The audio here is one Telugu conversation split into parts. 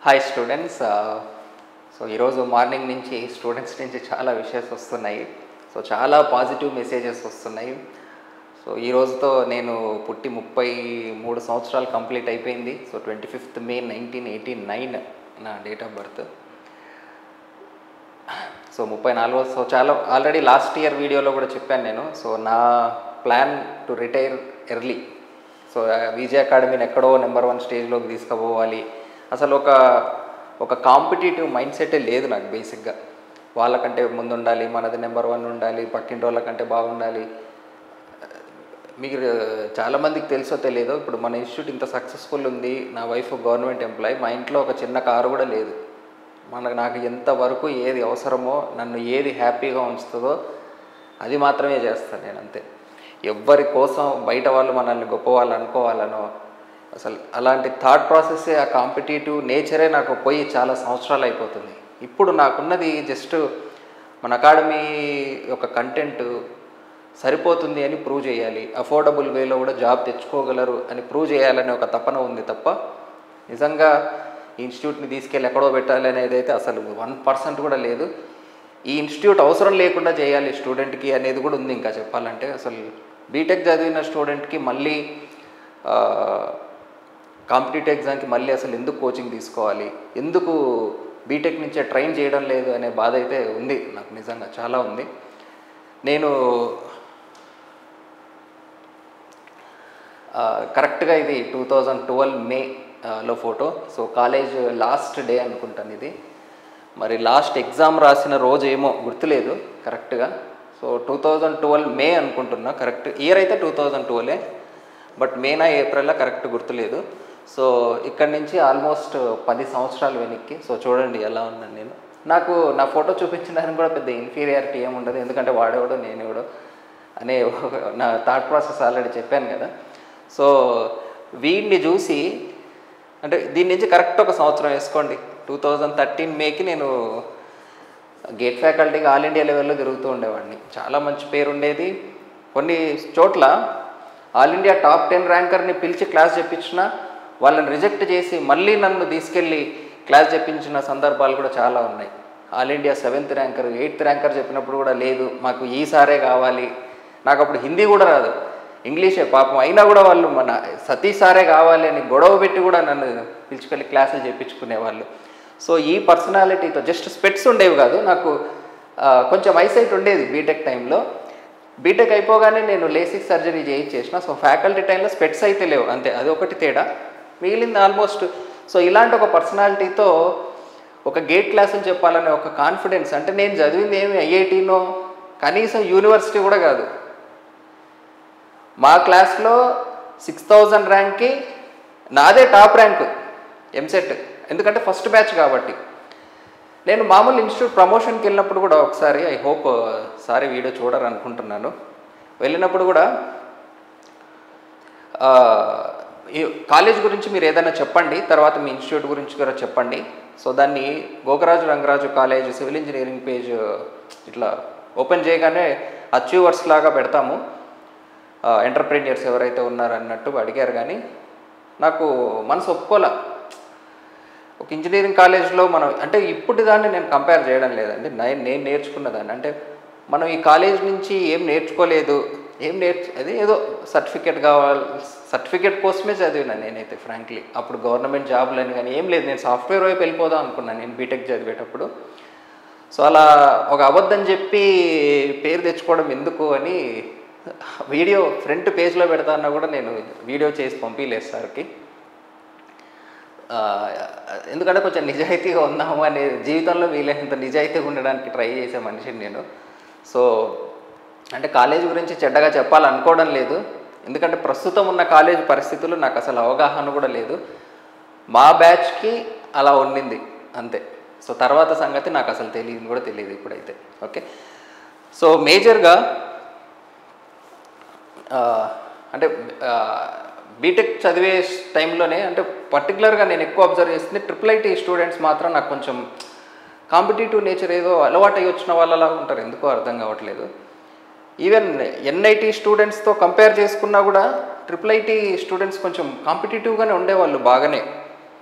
హాయ్ స్టూడెంట్స్ సో ఈరోజు మార్నింగ్ నుంచి స్టూడెంట్స్ నుంచి చాలా విషయాలు వస్తున్నాయి సో చాలా పాజిటివ్ మెసేజెస్ వస్తున్నాయి సో ఈ రోజుతో నేను పుట్టి ముప్పై మూడు సంవత్సరాలు కంప్లీట్ అయిపోయింది so twenty fifth May nineteen eighty nine నా డేట్ ఆఫ్ బర్త్ సో ముప్పై నాలుగో సో చాలా ఆల్రెడీ లాస్ట్ ఇయర్ వీడియోలో కూడా చెప్పాను నేను సో నా plan to retire early so Vijaya అకాడమీని ఎక్కడో నెంబర్ వన్ స్టేజ్లోకి తీసుకుపోవాలి అసలు ఒక ఒక కాంపిటేటివ్ మైండ్ సెటే లేదు నాకు బేసిక్గా వాళ్ళకంటే ముందు ఉండాలి మనది నెంబర్ వన్ ఉండాలి పక్కింటి వాళ్ళకంటే బాగుండాలి మీరు చాలామందికి తెలుసో తెలియదో ఇప్పుడు మన ఇన్స్టిట్యూట్ ఇంత సక్సెస్ఫుల్ ఉంది నా వైఫ్ గవర్నమెంట్ ఎంప్లాయీ మా ఇంట్లో ఒక చిన్న కారు కూడా లేదు మనకు నాకు ఎంతవరకు ఏది అవసరమో నన్ను ఏది హ్యాపీగా ఉంచుతుందో అది మాత్రమే చేస్తాను నేను అంతే ఎవ్వరి కోసం బయట వాళ్ళు మనల్ని గొప్ప వాళ్ళు అనుకోవాలనో అసలు అలాంటి థాట్ ప్రాసెస్సే ఆ కాంపిటేటివ్ నేచరే నాకు పోయి చాలా సంవత్సరాలు అయిపోతుంది ఇప్పుడు నాకున్నది జస్ట్ మన అకాడమీ యొక్క కంటెంట్ సరిపోతుంది అని ప్రూవ్ చేయాలి అఫోర్డబుల్ వేలో కూడా జాబ్ తెచ్చుకోగలరు అని ప్రూవ్ చేయాలనే ఒక తపన ఉంది తప్ప నిజంగా ఈ ఇన్స్టిట్యూట్ని తీసుకెళ్ళి ఎక్కడో పెట్టాలి అనేది అయితే అసలు వన్ పర్సెంట్ కూడా లేదు ఈ ఇన్స్టిట్యూట్ అవసరం లేకుండా చేయాలి స్టూడెంట్కి అనేది కూడా ఉంది ఇంకా చెప్పాలంటే అసలు బీటెక్ చదివిన స్టూడెంట్కి మళ్ళీ కాంపిటేటివ్ ఎగ్జామ్కి మళ్ళీ అసలు ఎందుకు కోచింగ్ తీసుకోవాలి ఎందుకు బీటెక్ నుంచే ట్రైన్ చేయడం లేదు అనే బాధ అయితే ఉంది నాకు నిజంగా చాలా ఉంది నేను కరెక్ట్గా ఇది టూ థౌజండ్ ట్వెల్వ్ మే లో photo so college last day అనుకుంటాను ఇది మరి లాస్ట్ ఎగ్జామ్ రాసిన రోజు ఏమో గుర్తులేదు కరెక్ట్గా so two thousand twelve May అనుకుంటున్నా కరెక్ట్ ఇయర్ అయితే టూ థౌజండ్ ట్వెల్వే బట్ మేనా ఏప్రిల్లో కరెక్ట్ గుర్తులేదు సో ఇక్కడ నుంచి ఆల్మోస్ట్ పది సంవత్సరాలు వెనక్కి సో చూడండి ఎలా ఉన్నాను నేను నాకు నా ఫోటో చూపించడానికి కూడా పెద్ద ఇన్ఫీరియారిటీ ఏమి ఉండదు ఎందుకంటే వాడేవాడు నేనేవాడు అనే నా థాట్ ప్రాసెస్ ఆల్రెడీ చెప్పాను కదా సో వీడిని చూసి అంటే దీని నుంచి కరెక్ట్ ఒక సంవత్సరం వేసుకోండి టూ థౌజండ్ థర్టీన్ మేకి నేను గేట్ ఫ్యాకల్టీగా ఆల్ ఇండియా లెవెల్లో తిరుగుతూ ఉండేవాడిని చాలా మంచి పేరు ఉండేది కొన్ని చోట్ల ఆల్ ఇండియా టాప్ టెన్ ర్యాంకర్ని పిలిచి క్లాస్ చెప్పించిన వాళ్ళని రిజెక్ట్ చేసి మళ్ళీ నన్ను తీసుకెళ్ళి క్లాస్ చెప్పించిన సందర్భాలు కూడా చాలా ఉన్నాయి all India seventh ranker eighth ranker చెప్పినప్పుడు కూడా లేదు మాకు ఈసారే కావాలి నాకు అప్పుడు హిందీ కూడా రాదు ఇంగ్లీషే పాపం అయినా కూడా వాళ్ళు మన సతీష్ సారే కావాలి అని గొడవ పెట్టి కూడా నన్ను పిలుచుకెళ్ళి క్లాసులు చెప్పించుకునేవాళ్ళు సో ఈ పర్సనాలిటీతో జస్ట్ స్పెట్స్ ఉండేవి కాదు నాకు కొంచెం ఐసైట్ ఉండేది బీటెక్ టైంలో బీటెక్ అయిపోగానే నేను లేసిక్ సర్జరీ చేయించేసిన సో ఫ్యాకల్టీ టైంలో స్పెట్స్ అయితే లేవు అంతే అది ఒకటి తేడా మిగిలింది ఆల్మోస్ట్ సో ఇలాంటి ఒక పర్సనాలిటీతో ఒక గేట్ క్లాసులు చెప్పాలనే ఒక కాన్ఫిడెన్స్ అంటే నేను చదివింది ఏమి ఐఐటీనో కనీసం యూనివర్సిటీ కూడా కాదు మా క్లాస్లో సిక్స్ థౌజండ్ ర్యాంక్కి నాదే టాప్ ర్యాంక్ ఎంసెట్ ఎందుకంటే ఫస్ట్ బ్యాచ్ కాబట్టి నేను మామూలు ఇన్స్టిట్యూట్ ప్రమోషన్కి వెళ్ళినప్పుడు కూడా ఒకసారి ఐ హోప్ సారీ వీడియో చూడరు అనుకుంటున్నాను వెళ్ళినప్పుడు కూడా ఈ కాలేజ్ గురించి మీరు ఏదైనా చెప్పండి తర్వాత మీ ఇన్స్టిట్యూట్ గురించి కూడా చెప్పండి సో దాన్ని Gokaraju Rangaraju college civil engineering page ఇట్లా ఓపెన్ చేయగానే అచీవర్స్ లాగా పెడతాము ఎంటర్ప్రీనియర్స్ ఎవరైతే ఉన్నారో అన్నట్టు అడిగారు కానీ నాకు మనసు ఒప్పుకోలే ఒక ఇంజనీరింగ్ కాలేజ్లో మనం అంటే ఇప్పుడు దాన్ని నేను కంపేర్ చేయడం లేదండి నేను నేను నేర్చుకున్న దాన్ని అంటే మనం ఈ కాలేజ్ నుంచి ఏం నేర్చుకోలేదు ఏం నేర్చు అది ఏదో సర్టిఫికేట్ కావాలి సర్టిఫికేట్ కోసమే చదివినా నేనైతే ఫ్రాంక్లీ అప్పుడు గవర్నమెంట్ జాబ్లని కానీ ఏం లేదు నేను సాఫ్ట్వేర్ వైపు వెళ్ళిపోదాం అనుకున్నాను నేను బీటెక్ చదివేటప్పుడు సో అలా ఒక అబద్ధం చెప్పి పేరు తెచ్చుకోవడం ఎందుకు అని వీడియో ఫ్రంట్ పేజ్లో పెడతా అన్నా కూడా నేను వీడియో చేసి పంపించలేదు సార్కి ఎందుకంటే కొంచెం నిజాయితీగా ఉన్నాము అనే జీవితంలో వీలైనంత నిజాయితీగా ఉండడానికి ట్రై చేసే మనిషిని నేను సో అంటే కాలేజ్ గురించి చెడ్డగా చెప్పాలనుకోవడం లేదు ఎందుకంటే ప్రస్తుతం ఉన్న కాలేజ్ పరిస్థితులు నాకు అసలు అవగాహన కూడా లేదు మా బ్యాచ్కి అలా ఉండింది అంతే సో తర్వాత సంగతి నాకు అసలు తెలియదు కూడా తెలియదు ఇప్పుడైతే ఓకే సో మేజర్గా అంటే బీటెక్ చదివే టైంలోనే అంటే పర్టికులర్గా నేను ఎక్కువ అబ్జర్వ్ చేస్తుంది ట్రిపుల్ ఐటీ స్టూడెంట్స్ మాత్రం నాకు కొంచెం కాంపిటేటివ్ నేచర్ ఏదో అలవాటు అయ్యి వచ్చిన వాళ్ళలా ఉంటారు ఎందుకో అర్థం కావట్లేదు ఈవెన్ ఎన్ఐటి స్టూడెంట్స్తో కంపేర్ చేసుకున్నా కూడా ట్రిపుల్ ఐటీ స్టూడెంట్స్ కొంచెం కాంపిటేటివ్గానే ఉండేవాళ్ళు బాగానే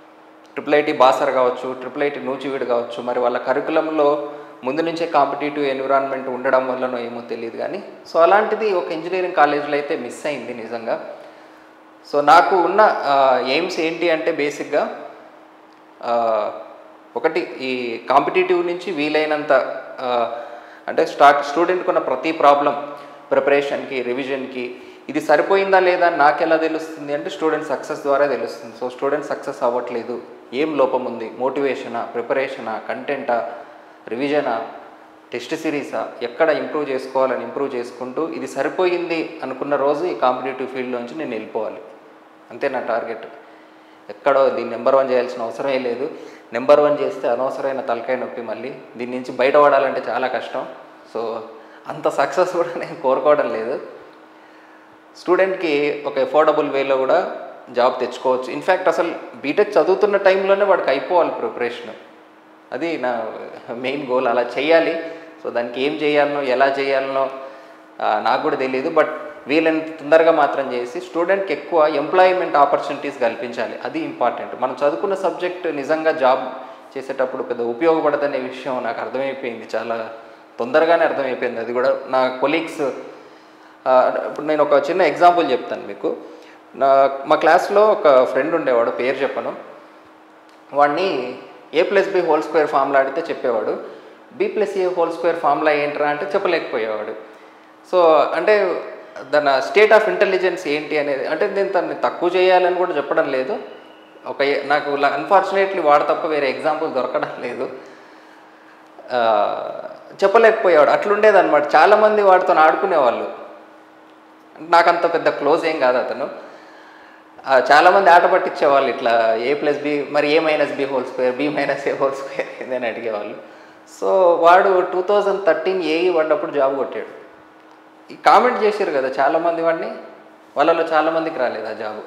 ట్రిపుల్ ఐటీ బాసర్ కావచ్చు ట్రిపుల్ ఐటీ నూచివీడు కావచ్చు మరి వాళ్ళ కరికులంలో ముందు నుంచే కాంపిటేటివ్ ఎన్విరాన్మెంట్ ఉండడం వల్లనో ఏమో తెలియదు కానీ సో అలాంటిది ఒక ఇంజనీరింగ్ కాలేజ్లో అయితే మిస్ అయింది నిజంగా సో నాకు ఉన్న ఎయిమ్స్ ఏంటి అంటే బేసిక్గా ఆ, ఒకటి ఈ కాంపిటేటివ్ నుంచి వీలైనంత ఆ, అంటే స్టార్ట్ స్టూడెంట్కి ఉన్న ప్రతి ప్రాబ్లం ప్రిపరేషన్కి రివిజన్కి ఇది సరిపోయిందా లేదా అని నాకెలా తెలుస్తుంది అంటే స్టూడెంట్ సక్సెస్ ద్వారా తెలుస్తుంది సో స్టూడెంట్ సక్సెస్ అవ్వట్లేదు ఏం లోపం ఉంది మోటివేషనా ప్రిపరేషనా కంటెంటా రివిజనా టెస్ట్ సిరీసా ఎక్కడ ఇంప్రూవ్ చేసుకోవాలని ఇంప్రూవ్ చేసుకుంటూ ఇది సరిపోయింది అనుకున్న రోజు ఈ కాంపిటేటివ్ ఫీల్డ్లోంచి నేను వెళ్ళిపోవాలి అంతే నా టార్గెట్ ఎక్కడో దీన్ని నెంబర్ వన్ చేయాల్సిన అవసరమే లేదు నెంబర్ వన్ చేస్తే అనవసరమైన తలకాయ నొప్పి మళ్ళీ దీని నుంచి బయటపడాలంటే చాలా కష్టం సో అంత సక్సెస్ కూడా నేను కోరుకోవడం లేదు స్టూడెంట్కి ఒక ఎఫోర్డబుల్ వేలో కూడా జాబ్ తెచ్చుకోవచ్చు ఇన్ఫ్యాక్ట్ అసలు బీటెక్ చదువుతున్న టైంలోనే వాడికి అయిపోవాలి ప్రిపరేషన్ అది నా మెయిన్ గోల్ అలా చేయాలి సో దానికి ఏం చేయాలనో ఎలా చేయాలనో ఆ, నాకు కూడా తెలియదు బట్ వీలైనంత తొందరగా మాత్రం చేసి స్టూడెంట్కి ఎక్కువ ఎంప్లాయ్మెంట్ ఆపర్చునిటీస్ కల్పించాలి అది ఇంపార్టెంట్ మనం చదువుకున్న సబ్జెక్ట్ నిజంగా జాబ్ చేసేటప్పుడు పెద్ద ఉపయోగపడదనే విషయం నాకు అర్థమైపోయింది చాలా తొందరగానే అర్థమైపోయింది అది కూడా నా కొలీగ్స్ ఇప్పుడు నేను ఒక చిన్న ఎగ్జాంపుల్ చెప్తాను మీకు నా మా క్లాస్లో ఒక ఫ్రెండ్ ఉండేవాడు పేరు చెప్పను వాడిని A plus B whole square formula అడిగితే చెప్పేవాడు B plus A whole square formula ఏంట్రా అంటే చెప్పలేకపోయేవాడు సో అంటే దాని స్టేట్ ఆఫ్ ఇంటెలిజెన్స్ ఏంటి అనేది అంటే నేను తనని తక్కువ చేయాలని కూడా చెప్పడం లేదు ఒక ఏ- నాకు అన్ఫార్చునేట్లీ వాడు తప్ప వేరే ఎగ్జాంపుల్ దొరకడం లేదు ఆ, చెప్పలేకపోయేవాడు అట్లుండేది అనమాట చాలామంది వాడితో ఆడుకునేవాళ్ళు నాకు అంత పెద్ద క్లోజ్ ఏం కాదు అతను ఆ, చాలామంది ఆట పట్టించేవాళ్ళు ఇట్లా ఏ ప్లస్ బి మరి A minus B whole square B minus A whole square ఇదని అడిగేవాళ్ళు సో వాడు టూ థౌజండ్ థర్టీన్ ఏఈ పడ్డప్పుడు జాబ్ కొట్టాడు ఈ కామెంట్ చేశారు కదా చాలామంది వాడిని వాళ్ళలో చాలామందికి రాలేదు ఆ జాబ్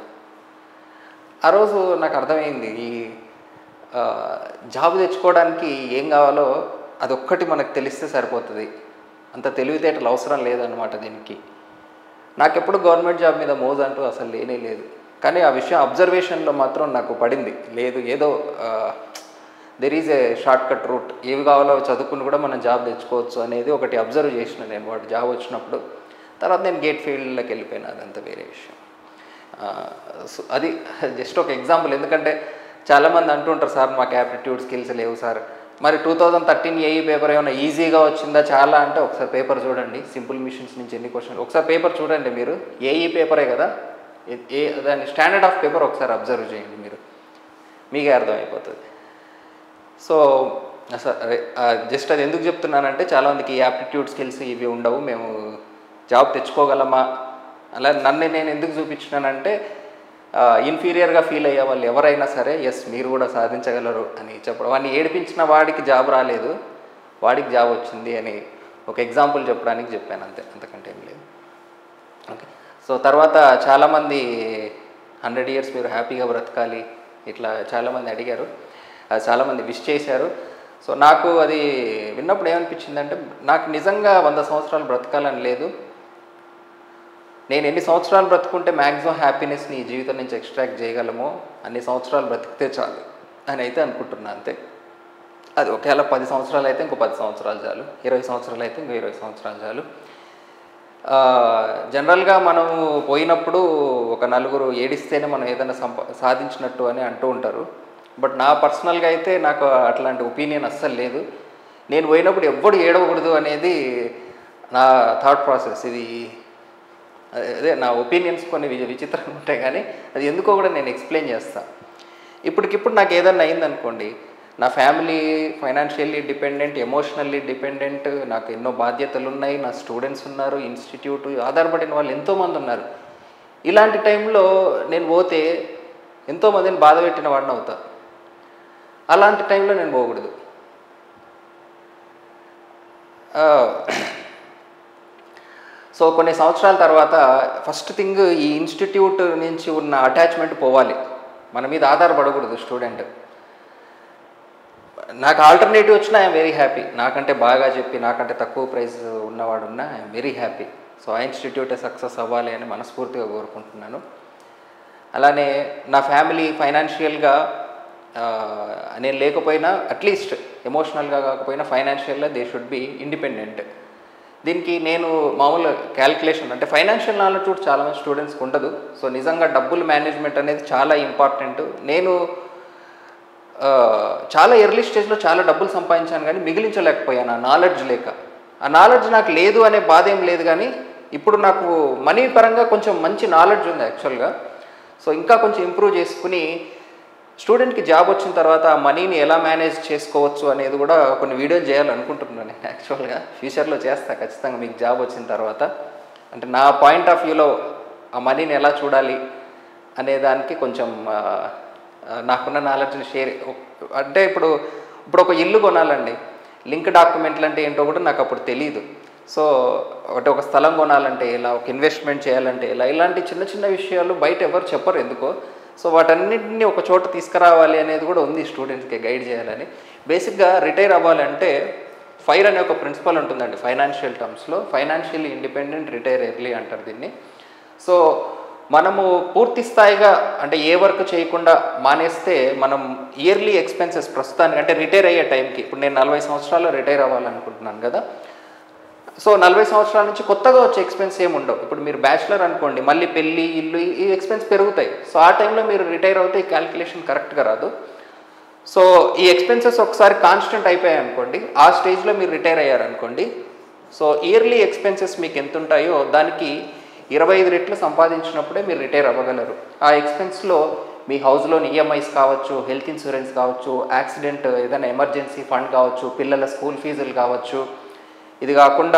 ఆ రోజు నాకు అర్థమైంది ఈ ఆ, జాబ్ తెచ్చుకోవడానికి ఏం కావాలో అదొక్కటి మనకు తెలిస్తే సరిపోతుంది అంత తెలివితేటలు అవసరం లేదన్నమాట దీనికి నాకెప్పుడు గవర్నమెంట్ జాబ్ మీద మోజ్ అంటూ అసలు లేనే లేదు కానీ ఆ విషయం అబ్జర్వేషన్లో మాత్రం నాకు పడింది లేదు ఏదో there is a short cut route ఏవి కావాలో అవి చదువుకుని కూడా మనం జాబ్ తెచ్చుకోవచ్చు అనేది ఒకటి అబ్జర్వ్ చేసిన నేను వాడు జాబ్ వచ్చినప్పుడు తర్వాత నేను గేట్ ఫీల్డ్లోకి వెళ్ళిపోయినా అదంతా వేరే విషయం ఆ, సో అది జస్ట్ ఒక ఎగ్జాంపుల్ ఎందుకంటే చాలామంది అంటుంటారు సార్ మాకు యాప్టిట్యూడ్ స్కిల్స్ లేవు సార్ మరి two thousand thirteen AE paper ఏమైనా ఈజీగా వచ్చిందా చాలా అంటే ఒకసారి పేపర్ చూడండి సింపుల్ మిషన్స్ నుంచి ఎన్ని క్వశ్చన్ ఒకసారి పేపర్ చూడండి మీరు ఏఈ పేపరే కదా ఏ- ఏ దాని స్టాండర్డ్ ఆఫ్ పేపర్ ఒకసారి అబ్జర్వ్ చేయండి మీరు మీకే అర్థమైపోతుంది సో అసలు జస్ట్ అది ఎందుకు చెప్తున్నానంటే చాలామందికి ఈ యాప్టిట్యూడ్ స్కిల్స్ ఇవి ఉండవు మేము జాబ్ తెచ్చుకోగలమా అలా నన్ను నేను ఎందుకు చూపించినానంటే ఇన్ఫీరియర్గా ఫీల్ అయ్యే వాళ్ళు ఎవరైనా సరే ఎస్ మీరు కూడా సాధించగలరు అని చెప్పడం వాడిని ఏడిపించిన వాడికి జాబ్ రాలేదు వాడికి జాబ్ వచ్చింది అని ఒక ఎగ్జాంపుల్ చెప్పడానికి చెప్పాను అంతే అంతకంటే ఏం లేదు ఓకే సో తర్వాత చాలామంది హండ్రెడ్ ఇయర్స్ మీరు హ్యాపీగా బ్రతకాలి ఇట్లా చాలామంది అడిగారు అది చాలామంది విష్ చేశారు సో నాకు అది విన్నప్పుడు ఏమనిపించిందంటే నాకు నిజంగా వంద సంవత్సరాలు బ్రతకాలని లేదు నేను ఎన్ని సంవత్సరాలు బ్రతుకుంటే మ్యాక్సిమం హ్యాపీనెస్ని ఈ జీవితం నుంచి ఎక్స్ట్రాక్ట్ చేయగలమో అన్ని సంవత్సరాలు బ్రతికితే చాలు అని అయితే అనుకుంటున్నా అంతే అది ఒకవేళ పది సంవత్సరాలు అయితే ఇంకో పది సంవత్సరాలు చాలు ఇరవై సంవత్సరాలు అయితే ఇంకో ఇరవై సంవత్సరాలు చాలు ఆ, జనరల్గా మనం పోయినప్పుడు ఒక నలుగురు ఏడిస్తేనే మనం ఏదైనా సంపా సాధించినట్టు అని అంటూ ఉంటారు బట్ నా పర్సనల్గా అయితే నాకు అట్లాంటి ఒపీనియన్ అస్సలు లేదు నేను పోయినప్పుడు ఎవ్వడు ఏడవకూడదు అనేది నా థాట్ ప్రాసెస్ ఇది అదే నా ఒపీనియన్స్ కొన్ని వి- విచిత్రంగా ఉంటాయి కానీ అది ఎందుకో కూడా నేను ఎక్స్ప్లెయిన్ చేస్తాను ఇప్పటికిప్పుడు నాకు ఏదన్నా అయిందనుకోండి నా family financially dependent emotionally dependent నాకు ఎన్నో బాధ్యతలు ఉన్నాయి నా స్టూడెంట్స్ ఉన్నారు ఇన్స్టిట్యూట్ ఆధారపడిన వాళ్ళు ఎంతోమంది ఉన్నారు ఇలాంటి టైంలో నేను పోతే ఎంతోమందిని బాధ పెట్టిన వాడిని అవుతా అలాంటి టైంలో నేను పోకూడదు ఆ, సో కొన్ని సంవత్సరాల తర్వాత ఫస్ట్ థింగ్ ఈ ఇన్స్టిట్యూట్ నుంచి ఉన్న అటాచ్మెంట్ పోవాలి మన మీద ఆధారపడకూడదు స్టూడెంట్ నాకు ఆల్టర్నేటివ్ వచ్చినా ఐఎమ్ వెరీ హ్యాపీ నాకంటే బాగా చెప్పి నాకంటే తక్కువ ప్రైస్ ఉన్నవాడు ఉన్నా ఐఎమ్ వెరీ హ్యాపీ సో ఆ ఇన్స్టిట్యూటే సక్సెస్ అవ్వాలి అని మనస్ఫూర్తిగా కోరుకుంటున్నాను అలానే నా ఫ్యామిలీ ఫైనాన్షియల్గా నేను లేకపోయినా అట్లీస్ట్ ఎమోషనల్గా కాకపోయినా ఫైనాన్షియల్గా దే షుడ్ బి ఇండిపెండెంట్ దీనికి నేను మామూలు క్యాల్కులేషన్ అంటే ఫైనాన్షియల్ నాలెడ్జ్ కూడా చాలామంది స్టూడెంట్స్కి ఉండదు సో నిజంగా డబ్బులు మేనేజ్మెంట్ అనేది చాలా ఇంపార్టెంట్ నేను ఆ, చాలా ఎర్లీ స్టేజ్లో చాలా డబ్బులు సంపాదించాను కానీ మిగిలించలేకపోయాను ఆ నాలెడ్జ్ లేక ఆ నాలెడ్జ్ నాకు లేదు అనే బాధ ఏం లేదు కానీ ఇప్పుడు నాకు మనీ పరంగా కొంచెం మంచి నాలెడ్జ్ ఉంది యాక్చువల్గా సో ఇంకా కొంచెం ఇంప్రూవ్ చేసుకుని స్టూడెంట్కి జాబ్ వచ్చిన తర్వాత ఆ మనీని ఎలా మేనేజ్ చేసుకోవచ్చు అనేది కూడా కొన్ని వీడియోలు చేయాలనుకుంటున్నాను నేను యాక్చువల్గా ఫ్యూచర్లో చేస్తా ఖచ్చితంగా మీకు జాబ్ వచ్చిన తర్వాత అంటే నా పాయింట్ ఆఫ్ వ్యూలో ఆ మనీని ఎలా చూడాలి అనే దానికి కొంచెం ఆ, ఆ, నాకున్న నాలెడ్జ్ని షేర్ అంటే ఇప్పుడు ఇప్పుడు ఒక ఇల్లు కొనాలండి లింక్ డాక్యుమెంట్లు అంటే ఏంటో కూడా నాకు అప్పుడు తెలియదు సో ఒకటి ఒక స్థలం కొనాలంటే ఇలా ఒక ఇన్వెస్ట్మెంట్ చేయాలంటే ఇలా ఇలాంటి చిన్న చిన్న విషయాలు బయట ఎవరు చెప్పరు ఎందుకో సో వాటన్నిటిని ఒక చోట తీసుకురావాలి అనేది కూడా ఉంది స్టూడెంట్స్కి గైడ్ చేయాలని బేసిక్గా రిటైర్ అవ్వాలంటే ఫైర్ అనే ఒక ప్రిన్సిపల్ ఉంటుందండి ఫైనాన్షియల్ టర్మ్స్లో ఫైనాన్షియల్ ఇండిపెండెంట్ రిటైర్ ఎర్లీ అంటారు దీన్ని సో మనము పూర్తి స్థాయిగా అంటే ఏ వర్క్ చేయకుండా మానేస్తే మనం ఇయర్లీ ఎక్స్పెన్సెస్ ప్రస్తుతానికి అంటే రిటైర్ అయ్యే టైంకి ఇప్పుడు నేను నలభై సంవత్సరాల్లో రిటైర్ అవ్వాలనుకుంటున్నాను కదా సో నలభై సంవత్సరాల నుంచి కొత్తగా వచ్చే ఎక్స్పెన్స్ ఏమి ఉండవు ఇప్పుడు మీరు బ్యాచిలర్ అనుకోండి మళ్ళీ పెళ్ళి ఇల్లు ఈ- ఈ ఎక్స్పెన్స్ పెరుగుతాయి సో ఆ టైంలో మీరు రిటైర్ అవుతే ఈ క్యాల్కులేషన్ కరెక్ట్గా రాదు సో ఈ ఎక్స్పెన్సెస్ ఒకసారి కాన్స్టెంట్ అయిపోయాయి అనుకోండి ఆ స్టేజ్లో మీరు రిటైర్ అయ్యారనుకోండి సో ఇయర్లీ ఎక్స్పెన్సెస్ మీకు ఎంత ఉంటాయో దానికి ఇరవై ఐదు రెట్లు సంపాదించినప్పుడే మీరు రిటైర్ అవ్వగలరు ఆ ఎక్స్పెన్స్లో మీ హౌస్లోని ఈఎంఐస్ కావచ్చు హెల్త్ ఇన్సూరెన్స్ కావచ్చు యాక్సిడెంట్ ఏదైనా ఎమర్జెన్సీ ఫండ్ కావచ్చు పిల్లల స్కూల్ ఫీజులు కావచ్చు ఇది కాకుండా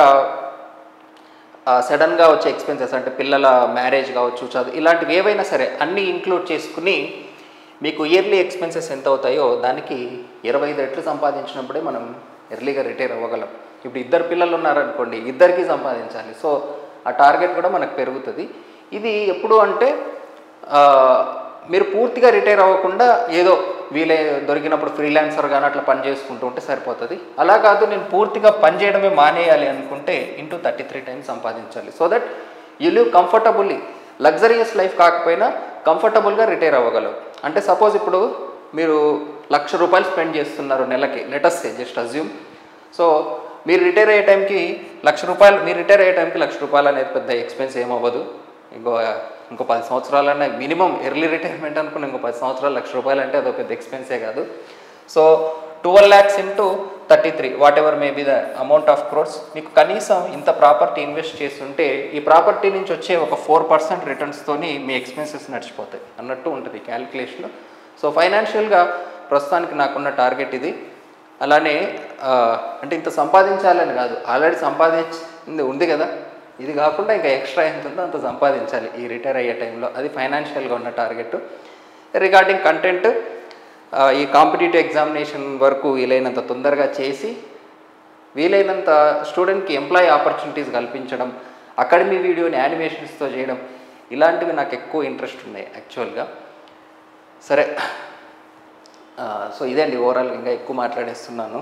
సడన్గా వచ్చే ఎక్స్పెన్సెస్ అంటే పిల్లల మ్యారేజ్ కావచ్చు చదువు ఇలాంటివి ఏవైనా సరే అన్నీ ఇంక్లూడ్ చేసుకుని మీకు ఇయర్లీ ఎక్స్పెన్సెస్ ఎంత అవుతాయో దానికి ఇరవై ఐదు రెట్లు సంపాదించినప్పుడే మనం ఎర్లీగా రిటైర్ అవ్వగలం ఇప్పుడు ఇద్దరు పిల్లలు ఉన్నారనుకోండి ఇద్దరికి సంపాదించాలి సో ఆ టార్గెట్ కూడా మనకు పెరుగుతుంది ఇది ఎప్పుడు అంటే ఆ, మీరు పూర్తిగా రిటైర్ అవ్వకుండా ఏదో వీలే దొరికినప్పుడు ఫ్రీలాన్సర్ కానీ అట్లా పని చేసుకుంటూ ఉంటే సరిపోతుంది అలా కాదు నేను పూర్తిగా పని చేయడమే మానేయాలి అనుకుంటే ఇంటూ థర్టీ త్రీ టైమ్స్ సంపాదించాలి so that you live comfortably luxurious life కాకపోయినా కంఫర్టబుల్గా రిటైర్ అవ్వగలవు అంటే సపోజ్ ఇప్పుడు మీరు లక్ష రూపాయలు స్పెండ్ చేస్తున్నారు నెలకి లెటస్ జస్ట్ అజ్యూమ్ సో మీరు రిటైర్ అయ్యే టైంకి లక్ష రూపాయలు మీరు రిటైర్ అయ్యే టైంకి లక్ష రూపాయలు అనేది పెద్ద ఎక్స్పెన్స్ ఏమవ్వదు ఇంకో ఇంకో పది సంవత్సరాలన్నా మినిమం ఎర్లీ రిటైర్మెంట్ అనుకున్న ఇంకో పది సంవత్సరాలు లక్ష రూపాయలు అంటే అదొక పెద్ద ఎక్స్పెన్సే కాదు so twelve lakhs into thirty three whatever may be the amount of crores మీకు కనీసం ఇంత ప్రాపర్టీ ఇన్వెస్ట్ చేస్తుంటే ఈ ప్రాపర్టీ నుంచి వచ్చే ఒక ఫోర్ పర్సెంట్ రిటర్న్స్తోని మీ ఎక్స్పెన్సెస్ నడిచిపోతాయి అన్నట్టు ఉంటుంది క్యాలిక్యులేషన్ సో ఫైనాన్షియల్గా ప్రస్తుతానికి నాకున్న టార్గెట్ ఇది అలానే ఆ, అంటే ఇంత సంపాదించాలని కాదు ఆల్రెడీ సంపాదించింది ఉంది కదా ఇది కాకుండా ఇంకా ఎక్స్ట్రా ఎంత ఉందో అంత సంపాదించాలి ఈ రిటైర్ అయ్యే టైంలో అది ఫైనాన్షియల్గా ఉన్న టార్గెట్ రిగార్డింగ్ కంటెంట్ ఈ కాంపిటేటివ్ ఎగ్జామినేషన్ వరకు వీలైనంత తొందరగా చేసి వీలైనంత స్టూడెంట్కి ఎంప్లాయీ ఆపర్చునిటీస్ కల్పించడం అకాడమీ వీడియోని యానిమేషన్స్తో చేయడం ఇలాంటివి నాకు ఎక్కువ ఇంట్రెస్ట్ ఉన్నాయి యాక్చువల్గా సరే సో ఇదే అండి ఓవరాల్ ఇంకా ఎక్కువ మాట్లాడేస్తున్నాను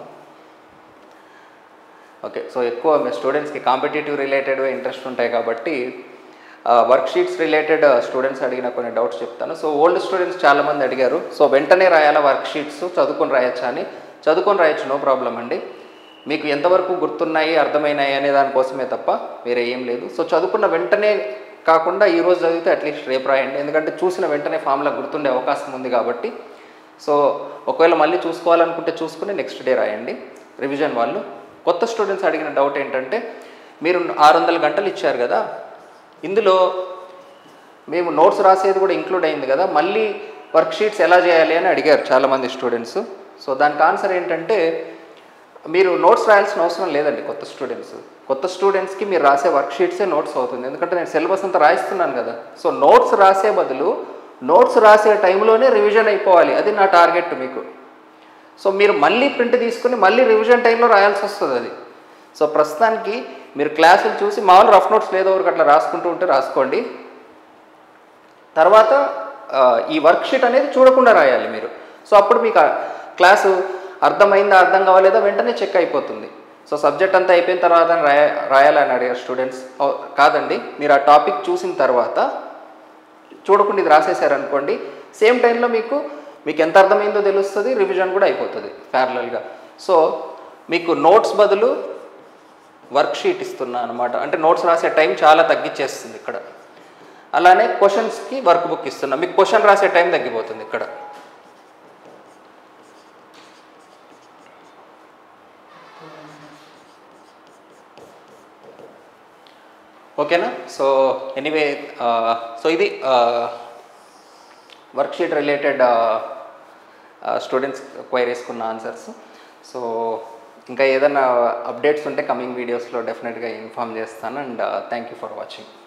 ఓకే సో ఎక్కువ మీ స్టూడెంట్స్కి కాంపిటేటివ్ రిలేటెడ్ ఇంట్రెస్ట్ ఉంటాయి కాబట్టి వర్క్ షీట్స్ రిలేటెడ్ స్టూడెంట్స్ అడిగిన కొన్ని డౌట్స్ చెప్తాను సో ఓల్డ్ స్టూడెంట్స్ చాలామంది అడిగారు సో వెంటనే రాయాలా వర్క్ షీట్స్ చదువుకొని రాయొచ్చా అని చదువుకొని రాయొచ్చు నో ప్రాబ్లం అండి మీకు ఎంతవరకు గుర్తున్నాయి అర్థమైనాయి అనే దానికోసమే తప్ప వేరే ఏం లేదు సో చదువుకున్న వెంటనే కాకుండా ఈ రోజు చదివితే అట్లీస్ట్ రేపు రాయండి ఎందుకంటే చూసిన వెంటనే ఫామ్లా గుర్తుండే అవకాశం ఉంది కాబట్టి సో ఒకవేళ మళ్ళీ చూసుకోవాలనుకుంటే చూసుకుని నెక్స్ట్ డే రాయండి రివిజన్ వాళ్ళు కొత్త స్టూడెంట్స్ అడిగిన డౌట్ ఏంటంటే మీరు ఆరు వందల గంటలు ఇచ్చారు కదా ఇందులో మేము నోట్స్ రాసేది కూడా ఇంక్లూడ్ అయింది కదా మళ్ళీ వర్క్ షీట్స్ ఎలా చేయాలి అని అడిగారు చాలామంది స్టూడెంట్స్ సో దానికి ఆన్సర్ ఏంటంటే మీరు నోట్స్ రాయాల్సిన అవసరం లేదండి కొత్త స్టూడెంట్స్ కొత్త స్టూడెంట్స్కి మీరు రాసే వర్క్ షీట్సే నోట్స్ అవుతుంది ఎందుకంటే నేను సిలబస్ అంతా రాయిస్తున్నాను కదా సో నోట్స్ రాసే బదులు నోట్స్ రాసే టైంలోనే రివిజన్ అయిపోవాలి అది నా టార్గెట్ మీకు సో మీరు మళ్ళీ ప్రింట్ తీసుకుని మళ్ళీ రివిజన్ టైంలో రాయాల్సి వస్తుంది అది సో ప్రస్తుతానికి మీరు క్లాసులు చూసి మామూలు రఫ్ నోట్స్ లేదో ఒకటి అట్లా రాసుకుంటూ ఉంటే రాసుకోండి తర్వాత ఆ, ఈ వర్క్ షీట్ అనేది చూడకుండా రాయాలి మీరు సో అప్పుడు మీకు ఆ క్లాసు అర్థమైందా అర్థం కావాలేదో వెంటనే చెక్ అయిపోతుంది సో సబ్జెక్ట్ అంతా అయిపోయిన తర్వాత రాయ రాయాలని అడిగారు స్టూడెంట్స్ ఓ, కాదండి మీరు ఆ టాపిక్ చూసిన తర్వాత చూడకుండా ఇది రాసేసారనుకోండి సేమ్ టైంలో మీకు మీకు ఎంత అర్థమైందో తెలుస్తుంది రివిజన్ కూడా అయిపోతుంది ప్యారలల్గా సో మీకు నోట్స్ బదులు వర్క్ షీట్ ఇస్తున్నా అనమాట అంటే నోట్స్ రాసే టైం చాలా తగ్గించేస్తుంది ఇక్కడ అలానే క్వశ్చన్స్కి వర్క్ బుక్ ఇస్తున్నా మీకు క్వశ్చన్ రాసే టైం తగ్గిపోతుంది ఇక్కడ ఓకేనా సో ఎనీవే సో ఇది వర్క్ షీట్ రిలేటెడ్ స్టూడెంట్స్ క్వైరీస్కున్న ఆన్సర్స్ సో ఇంకా ఏదైనా అప్డేట్స్ ఉంటే కమింగ్ వీడియోస్లో డెఫినెట్గా ఇన్ఫామ్ చేస్తాను and thank you for watching